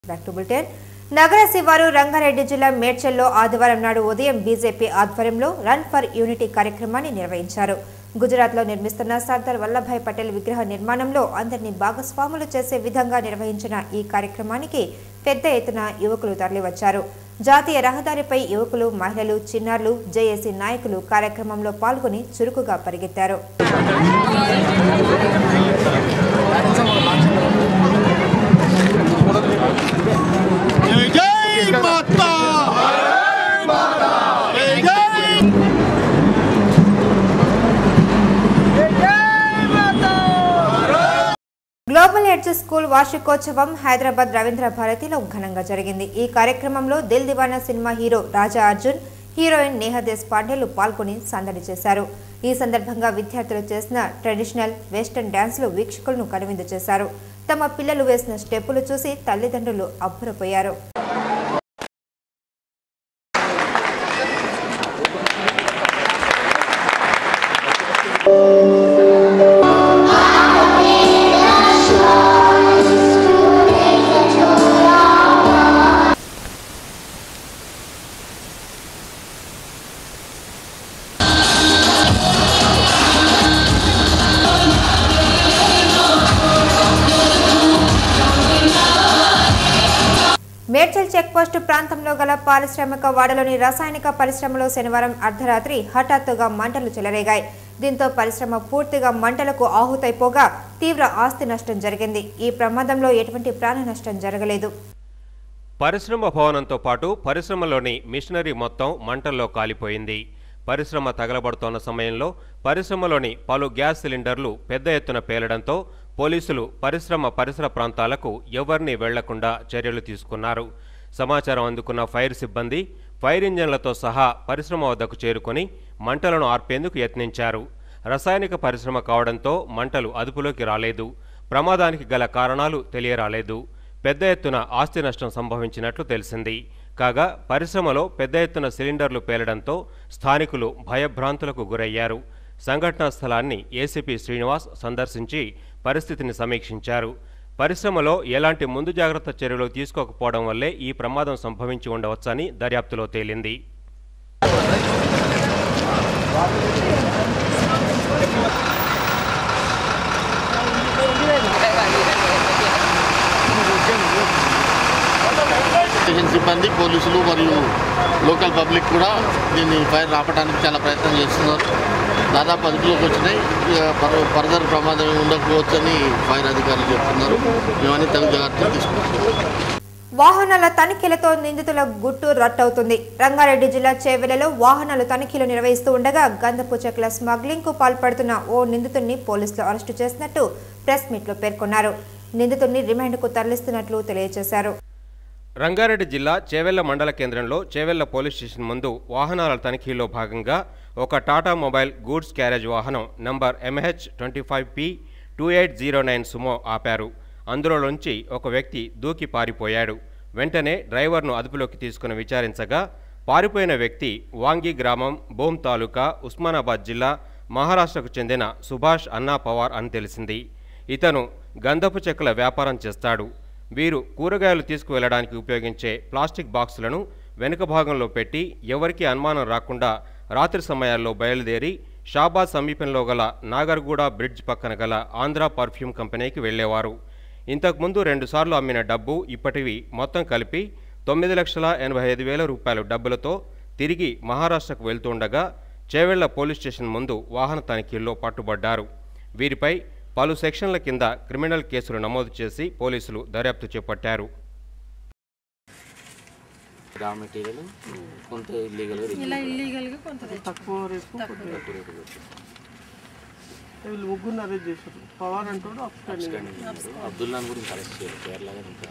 back to bulletin నగర శివారు రంగారెడ్డి జిల్లా మేడ్చల్లో ఆదివారం నాడు ఉదయం బీజేపీ ఆధ్వర్యంలో రన్ ఫర్ యూనిటీ కార్యక్రమాన్ని నిర్వహించారు గుజరాత్లో నిర్మిస్తున్న సర్దార్ వల్లభాయ్ పటేల్ విగ్రహ నిర్మాణంలో అందరినీ భాగస్వాములు చేసే విధంగా నిర్వహించిన ఈ కార్యక్రమానికి పెద్ద ఎత్తున యువకులు తరలివచ్చారు జాతీయ రహదారిపై యువకులు మహిళలు చిన్నారులు జేఏసీ నాయకులు కార్యక్రమంలో పాల్గొని చురుకుగా పరిగెత్తారు జై జై మాతా జై జై గ్లోబల్ ఎడ్జ్ స్కూల్ వార్షికోత్సవం హైదరాబాద్ రవీంద్ర భారతిలో ఘనంగా జరిగింది ఈ కార్యక్రమంలో Dil Deewana cinema hero Raja Arjun heroine Neha దేశపాండేలు పాల్గొని సందడి చేశారు ఈ సందర్భంగా విద్యార్థులు చేసిన ట్రెడిషనల్ వెస్టర్న్ డాన్స్లు వీక్షకులను కనువిందు చేశారు తమ పిల్లలు వేసిన స్టెప్పులు చూసి తల్లిదండ్రులు అబ్బురపోయారు మేడ్చల్ చెక్పోస్టు ప్రాంతంలో గల పారిశ్రామిక వాడలోని రసాయనిక పరిశ్రమలో శనివారం అర్ధరాత్రి హఠాత్తుగా మంటలు చెలరేగాయి దీంతో పరిశ్రమ పూర్తిగా మంటలకు ఆహుతైపోగా తీవ్ర ఆస్తి నష్టం జరిగింది ఈ ప్రమాదంలో ఎటువంటి ప్రాణ నష్టం జరగలేదు పరిశ్రమ భవనంతో పాటు పరిశ్రమలోని మిషనరీ మొత్తం మంటల్లో కాలిపోయింది పరిశ్రమ తగలబడుతోన్న సమయంలో పరిశ్రమలోని పలు గ్యాస్ సిలిండర్లు పెద్ద ఎత్తున పేలడంతో పోలీసులు పరిశ్రమ పరిసర ప్రాంతాలకు ఎవరిని వెళ్లకుండా చర్యలు తీసుకున్నారు సమాచారం అందుకున్న ఫైర్ సిబ్బంది ఫైర్ ఇంజన్లతో సహా పరిశ్రమ వద్దకు చేరుకొని మంటలను ఆర్పేందుకు యత్నించారు రసాయనిక పరిశ్రమ కావడంతో మంటలు అదుపులోకి రాలేదు ప్రమాదానికి గల కారణాలు తెలియరాలేదు పెద్ద ఎత్తున ఆస్తి నష్టం సంభవించినట్లు తెలిసింది కాగా పరిశ్రమలో పెద్ద ఎత్తున సిలిండర్లు పేలడంతో స్థానికులు భయభ్రాంతులకు గురయ్యారు సంఘటనా స్థలాన్ని ఏసీపీ శ్రీనివాస్ సందర్శించి పరిస్థితిని సమీక్షించారు పరిశ్రమలో ఎలాంటి ముందు జాగ్రత్త చర్యలు తీసుకోకపోవడం వల్లే ఈ ప్రమాదం సంభవించి ఉండవచ్చని దర్యాప్తులో తేలింది స్టేషన్ సిబ్బంది పోలీసులు మరియు లోకల్ పబ్లిక్ కూడా దీన్ని ఫైర్ ఆపడానికి చాలా ప్రయత్నం చేస్తున్నారు దాదాపు అదుపులోకి వచ్చినాయి ఇక ఫర్- ఫర్దర్ ప్రమాదం ఏమి ఉండకపోవచ్చని ఫైర్ అధికారులు చెప్తున్నారు మేమని తగు జాగ్రత్తలు తీసుకుంటున్నాం వాహనాల తనిఖీలతో నిందితుల గుట్టు రట్టవుతుంది రంగారెడ్డి జిల్లా చేవెలలో వాహనాలు తనిఖీలు నిర్వహిస్తూ ఉండగా గంధపు చెక్ల స్మగ్లింగ్ కు పాల్పడుతున్న ఓ నిందితుడిని పోలీసులు అరెస్టు చేసినట్టు ప్రెస్ మీట్లో పేర్కొన్నారు నిందితుడిని రిమాండ్కు తరలిస్తున్నట్లు తెలియజేశారు రంగారెడ్డి జిల్లా చేవెళ్ల మండల కేంద్రంలో చేవెళ్ల పోలీస్ స్టేషన్ ముందు వాహనాల తనిఖీలో భాగంగా ఒక టాటా మొబైల్ గూడ్స్ క్యారేజ్ వాహనం number MH twenty five P two eight zero nine Sumo ఆపారు అందులోంచి ఒక వ్యక్తి దూకి పారిపోయాడు వెంటనే డ్రైవర్ను అదుపులోకి తీసుకుని విచారించగా పారిపోయిన వ్యక్తి వాంగి గ్రామం బోమ్ తాలూకా ఉస్మానాబాద్ జిల్లా మహారాష్ట్రకు చెందిన సుభాష్ అన్నా పవార్ అని తెలిసింది ఇతను గంధపు చెక్కల వ్యాపారం చేస్తాడు వీరు కూరగాయలు తీసుకువెళ్ళడానికి ఉపయోగించే ప్లాస్టిక్ బాక్సులను వెనుక భాగంలో పెట్టి ఎవరికీ అనుమానం రాకుండా రాత్రి సమయాల్లో బయలుదేరి షాబాద్ సమీపంలో గల నాగర్గూడ బ్రిడ్జ్ పక్కన గల ఆంధ్ర పర్ఫ్యూమ్ కంపెనీకి వెళ్ళేవారు ఇంతకుముందు రెండుసార్లు అమ్మిన డబ్బు ఇప్పటివి మొత్తం కలిపి తొమ్మిది లక్షల ఎనభై ఐదు వేల రూపాయల డబ్బులతో తిరిగి మహారాష్ట్రకు వెళ్తుండగా చేవెళ్ల పోలీస్ స్టేషన్ ముందు వాహన తనిఖీల్లో పట్టుబడ్డారు వీరిపై పలు సెక్షన్ల కింద క్రిమినల్ కేసులు నమోదు చేసి పోలీసులు దర్యాప్తు చేపట్టారు రా మెటీరియల్ కొంత ఇల్లీగల్గా ఇలా ఇల్లీగల్గా కొంత తక్కువ రేపు వీళ్ళు ముగ్గురు అరెస్ట్ చేశారు పవర్ అంటాడు అప్స్టాండింగ్ అబ్దుల్లా గురించి అరెస్ట్ చేయాలి కేరళగా ఇంకా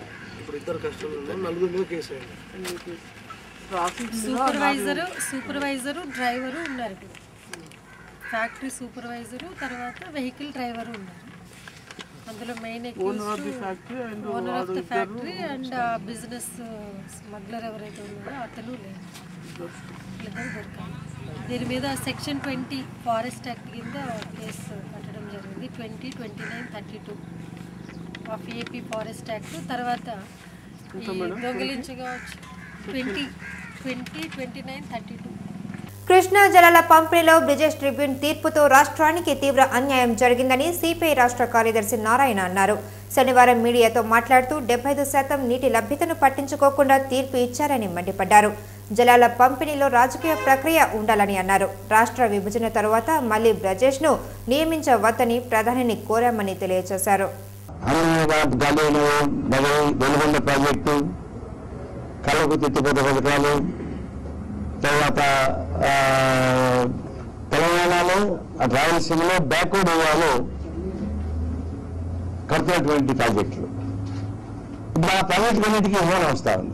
ట్రాఫిక్ సూపర్వైజరు సూపర్వైజరు డ్రైవరు ఉన్నారు ఇప్పుడు ఫ్యాక్టరీ సూపర్వైజరు తర్వాత వెహికల్ డ్రైవరు ఉన్నారు అందులో main factory and owner of the factory and business smuggler ఎవరైతే ఉన్నారో అతను లేదు వీళ్ళిద్దరు దొరకాలి దీని మీద సెక్షన్ ట్వంటీ ఫారెస్ట్ యాక్ట్ కింద కేసు కట్టడం జరిగింది twenty twenty nine thirty two of AP forest act తర్వాత ఈ దొంగిలించవచ్చు twenty twenty twenty nine thirty two Krishna జలాల పంపిణీలో బ్రిజేష్ ట్రిబ్యూన్ తీర్పుతో రాష్ట్రానికి తీవ్ర అన్యాయం జరిగిందని సిపిఐ రాష్ట్ర కార్యదర్శి నారాయణ అన్నారు శనివారం మీడియాతో మాట్లాడుతూ డెబ్బై శాతం నీటి లభ్యతను పట్టించుకోకుండా తీర్పు ఇచ్చారని మండిపడ్డారు జలాల పంపిణీలో రాజకీయ ప్రక్రియ ఉండాలని అన్నారు రాష్ట్ర విభజన తరువాత మళ్లీ బ్రజేష్ను నియమించవద్దని ప్రధానిని కోరామని తెలియజేశారు అమరాబాద్ గాలిలో నగరి వెలుగొండ ప్రాజెక్టు కళ్ళకు తిత్తిపోత పథకాలు తర్వాత ఆ, తెలంగాణలో ఆ రాయలసీమలో బ్యాక్వర్డ్ ఏరియాలో కడుతున్నటువంటి ప్రాజెక్టులు ఇప్పుడు ఆ ప్రాజెక్టులన్నిటికీ హోన్ వస్తూ ఉంది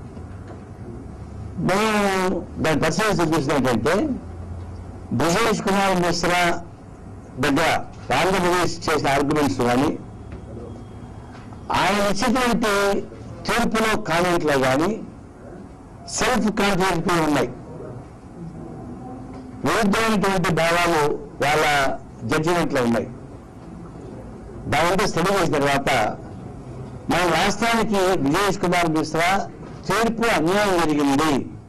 మేము దాని పరిశీలన చూపించిన ఏంటంటే బ్రిజేష్ కుమార్ మిశ్రా దగ్గర ఆంధ్రప్రదేశ్ చేసిన ఆర్గ్యుమెంట్స్ కానీ ఆయన ఇచ్చినటువంటి తీర్పులో కామెంట్లో కానీ సెల్ఫ్ కాన్ఫిడెంట్ ఉన్నాయి విరుద్ధమైనటువంటి భావాలు వాళ్ళ జడ్జిమెంట్లో ఉన్నాయి దానితో స్టడీ చేసిన తర్వాత మన రాష్ట్రానికి విజయేష్ కుమార్ మిశ్రా తీర్పు అన్యాయం జరిగింది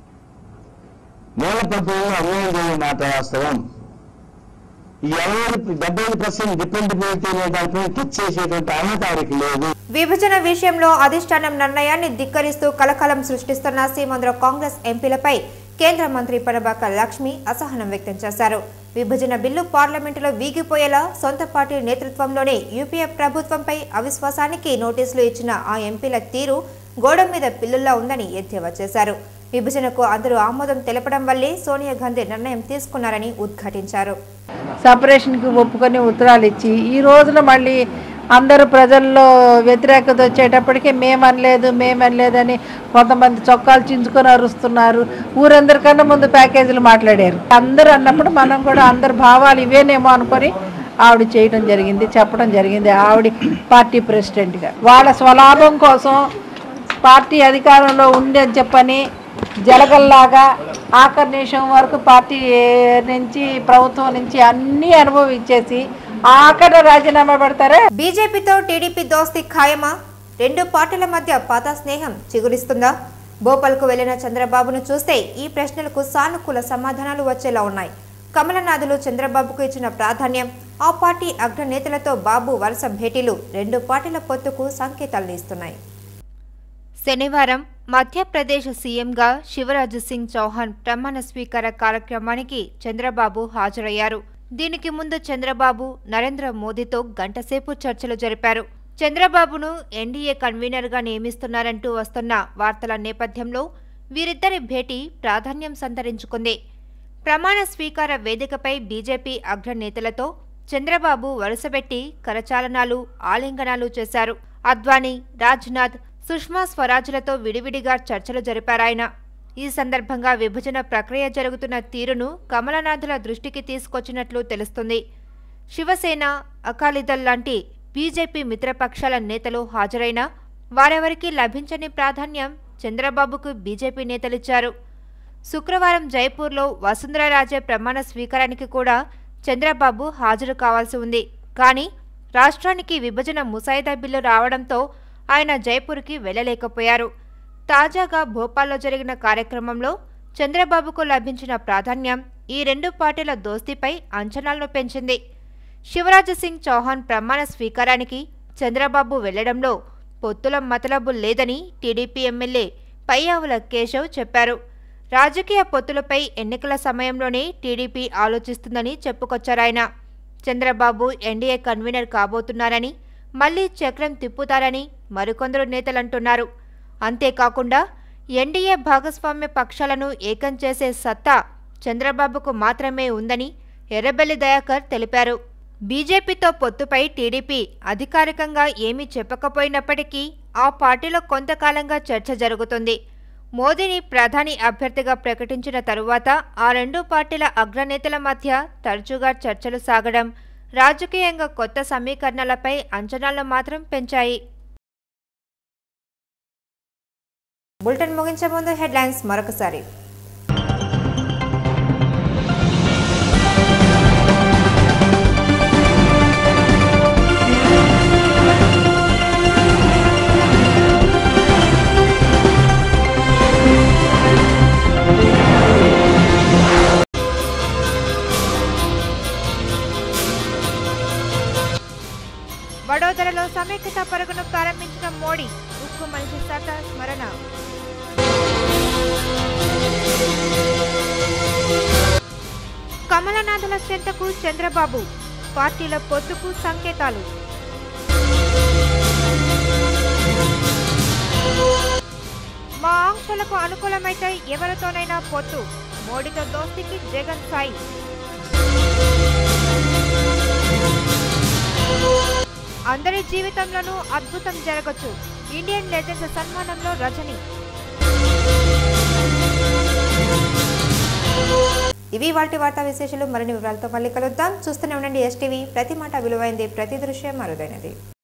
మూల పంపిణీలో అన్యాయం జరిగిన మాట వాస్తవం ఈ అరవై డెబ్బై ఐదు పర్సెంట్ డిపెండబిలిటీ అనే దానిపై టచ్ చేసేటువంటి అర్హత వారికి లేదు విభజన విషయంలో అధిష్టానం నిర్ణయాన్ని ధిక్కరిస్తూ కలకలం సృష్టిస్తున్న సీమాంధ్ర కాంగ్రెస్ ఎంపీలపై కేంద్ర మంత్రి పరబాక లక్ష్మి అసహనం వ్యక్తం చేశారు విభజన బిల్లు పార్లమెంటులో వీగిపోయేలా సొంత పార్టీ నేతృత్వంలోనే యూపీఏ ప్రభుత్వంపై అవిశ్వాసానికి నోటీసులు ఇచ్చిన ఆ ఎంపీల తీరు గోడ మీద పిల్లుల్లా ఉందని ఎద్దేవా చేశారు విభజనకు అందరూ ఆమోదం తెలపడం వల్లే సోనియా గాంధీ నిర్ణయం తీసుకున్నారని ఉద్ఘాటించారు సపరేషన్కి ఒప్పుకొని ఉత్తరాలు ఇచ్చి ఈ రోజున మళ్ళీ అందరూ ప్రజల్లో వ్యతిరేకత వచ్చేటప్పటికి మేమనలేదు మేమనలేదని కొంతమంది చొక్కాలు చించుకొని అరుస్తున్నారు ఊరందరికన్నా ముందు ప్యాకేజీలు మాట్లాడారు అందరూ అన్నప్పుడు మనం కూడా అందరి భావాలు ఇవేనేమో అనుకొని ఆవిడ చేయడం జరిగింది చెప్పడం జరిగింది ఆవిడ పార్టీ ప్రెసిడెంట్గా వాళ్ళ స్వలాభం కోసం పార్టీ అధికారంలో ఉంది అని చెప్పని జలగల్లాగా ఆఖరి నిమిషం వరకు పార్టీ నుంచి ప్రభుత్వం నుంచి అన్నీ అనుభవించేసి ఆఖరి రాజీనామా పెడతారే బీజేపీతో టీడీపీ దోస్తి ఖాయమా రెండు పార్టీల మధ్య పాత స్నేహం చిగురిస్తుందా భోపాల్కు వెళ్లిన చంద్రబాబును చూస్తే ఈ ప్రశ్నలకు సానుకూల సమాధానాలు వచ్చేలా ఉన్నాయి కమలనాథులు చంద్రబాబుకు ఇచ్చిన ప్రాధాన్యం ఆ పార్టీ అగ్రనేతలతో బాబు వరుస భేటీలు రెండు పార్టీల పొత్తుకు సంకేతాలు ఇస్తున్నాయి శనివారం మధ్యప్రదేశ్ సీఎంగా శివరాజ్ సింగ్ చౌహాన్ ప్రమాణ స్వీకార కార్యక్రమానికి చంద్రబాబు హాజరయ్యారు దీనికి ముందు చంద్రబాబు నరేంద్ర మోదీతో గంటసేపు చర్చలు జరిపారు చంద్రబాబును ఎన్డీఏ కన్వీనర్గా నియమిస్తున్నారంటూ వస్తున్న వార్తల నేపథ్యంలో వీరిద్దరి భేటీ ప్రాధాన్యం సంతరించుకుంది ప్రమాణ స్వీకార వేదికపై బీజేపీ అగ్రనేతలతో చంద్రబాబు వరుసబెట్టి కరచాలనాలు ఆలింగనాలు చేశారు అద్వానీ రాజ్నాథ్ సుష్మా స్వరాజ్లతో విడివిడిగా చర్చలు జరిపారాయన ఈ సందర్భంగా విభజన ప్రక్రియ జరుగుతున్న తీరును కమలనాథుల దృష్టికి తీసుకొచ్చినట్లు తెలుస్తుంది శివసేన అకాలీదళ్ లాంటి బీజేపీ మిత్రపక్షాల నేతలు హాజరైనా వారెవరికీ లభించని ప్రాధాన్యం చంద్రబాబుకు బీజేపీ నేతలిచ్చారు శుక్రవారం జైపూర్లో వసుంధరారాజే ప్రమాణ స్వీకారానికి కూడా చంద్రబాబు హాజరు కావాల్సి ఉంది కానీ రాష్ట్రానికి విభజన ముసాయిదా బిల్లు రావడంతో ఆయన జైపూర్కి వెళ్లలేకపోయారు తాజాగా భోపాల్లో జరిగిన కార్యక్రమంలో చంద్రబాబుకు లభించిన ప్రాధాన్యం ఈ రెండు పార్టీల దోస్తీపై అంచనాలను పెంచింది శివరాజ్ సింగ్ చౌహాన్ ప్రమాణ స్వీకారానికి చంద్రబాబు వెళ్లడంలో పొత్తుల మతలబు లేదని టీడీపీ ఎమ్మెల్యే పయ్యావుల కేశవ్ చెప్పారు రాజకీయ పొత్తులపై ఎన్నికల సమయంలోనే టీడీపీ ఆలోచిస్తుందని చెప్పుకొచ్చారాయన చంద్రబాబు ఎన్డీఏ కన్వీనర్ కాబోతున్నారని మళ్లీ చక్రం తిప్పుతారని మరికొందరు నేతలంటున్నారు అంతేకాకుండా ఎన్డీఏ భాగస్వామ్య పక్షాలను ఏకం చేసే సత్తా చంద్రబాబుకు మాత్రమే ఉందని ఎర్రబెల్లి దయాకర్ తెలిపారు బీజేపీతో పొత్తుపై టీడీపీ అధికారికంగా ఏమీ చెప్పకపోయినప్పటికీ ఆ పార్టీలో కొంతకాలంగా చర్చ జరుగుతుంది మోదీని ప్రధాని అభ్యర్థిగా ప్రకటించిన తరువాత ఆ రెండు పార్టీల అగ్రనేతల మధ్య తరచుగా చర్చలు సాగడం రాజకీయంగా కొత్త సమీకరణలపై అంచనాలను మాత్రం పెంచాయి బులెటిన్ ముగించే ముందు హెడ్లైన్స్ మరొకసారి సమైక్యత పరుగును ప్రారంభించిన మోడీ ఉక్కు మనిషి సర్దార్ స్మరణ కమలనాథుల చెంతకు చంద్రబాబు పార్టీల పొత్తుకు సంకేతాలు మా ఆంక్షలకు అనుకూలమైతే ఎవరితోనైనా పొత్తు మోడీతో దోస్తికి జగన్ సాయి అందరి జీవితంలోనూ అద్భుతం జరగచ్చు ఇండియన్ లెజెండ్స్ సన్మానంలో రజని ఇవి వాటి వార్తా విశేషాలు మరిన్ని వివరాలతో మళ్ళీ కలుద్దాం చూస్తూనే ఉండండి ఎస్టీవీ ప్రతి మాట విలువైంది ప్రతి దృశ్యం అరుదైనది